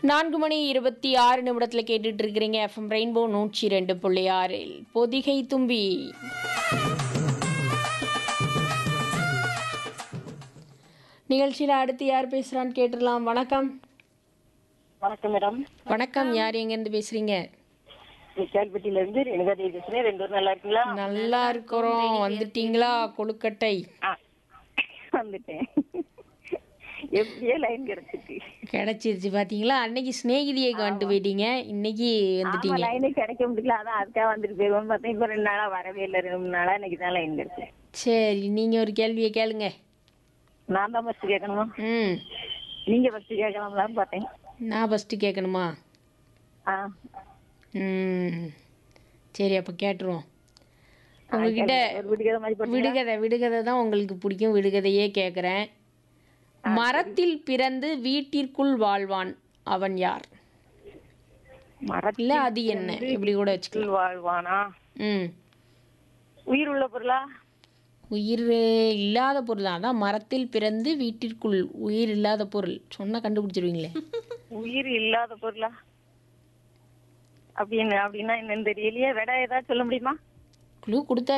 நான்கு மணி இருபத்தி ஆறு நிமிடத்தில் கேட்டுட்டு இருக்கிறீங்க எஃப்எம் ரெயின்போ நூற்றி ரெண்டு புள்ளி ஆறில் பொதிகை தும்பி நிகழ்ச்சியில் அடுத்து யார் பேசுகிறான்னு கேட்டுடலாம் வணக்கம் வணக்கம் மேடம் வணக்கம் யார் எங்கேருந்து பேசுகிறீங்க விசால்பட்டியில இருந்து ரேணுகாதேவி பேசுறேன் ரெண்டு பேரும் நல்லா இருக்கீங்களா நல்லா இருக்கிறோம் வந்துட்டீங்களா கொழுக்கட்டை ஆ, வந்துட்டேன் எப்படியே லைன் கிடைச்சிட்டு கிடைச்சிருச்சு பார்த்தீங்களா அன்னைக்கு சிநேகிதியை வந்துட்டு போயிட்டீங்க இன்னைக்கு ஆமா வந்துட்டீங்க லைனே கிடைக்க முடியல அதான் அதுக்காக வந்துட்டு போயிருவோம் பார்த்தேன் இப்போ ரெண்டு நாளா வரவே இல்லை ரெண்டு மூணு நாளா இன்னைக்கு தான் லைன் கிடைச்சு சரி நீங்கள் ஒரு கேள்வியை கேளுங்க நான் தான் ஃபர்ஸ்ட் கேட்கணுமா ம் நீங்க ஃபர்ஸ்ட் கேட்கலாம்லான்னு பார்த்தேன் நான் ஃபஸ்ட்டு கேட்கணுமா ஆ ம் சரி அப்போ கேட்டுருவோம் உங்ககிட்ட ஒரு விடுகதை மாதிரி போட்டு விடுகதை விடுகதை தான் உங்களுக்கு பிடிக்கும் விடுகதையே கேட்குறேன் மரத்தில் பிறந்து வீட்டிற்குள் வாழ்வான் அவன் யார் மரத்தில் இல்லை அது என்ன இப்படி கூட வச்சுக்கலாம் வாழ்வானா ம் உயிர் உள்ள பொருளா உயிர் இல்லாத பொருள் தான் அதான் மரத்தில் பிறந்து வீட்டிற்குள் உயிர் இல்லாத பொருள் சொன்னால் கண்டுபிடிச்சிருவீங்களே உயிர் இல்லாத பொருளா அப்படின்னு அப்படின்னா என்னன்னு தெரியலையே விட ஏதாவது சொல்ல முடியுமா குழு கொடுத்தா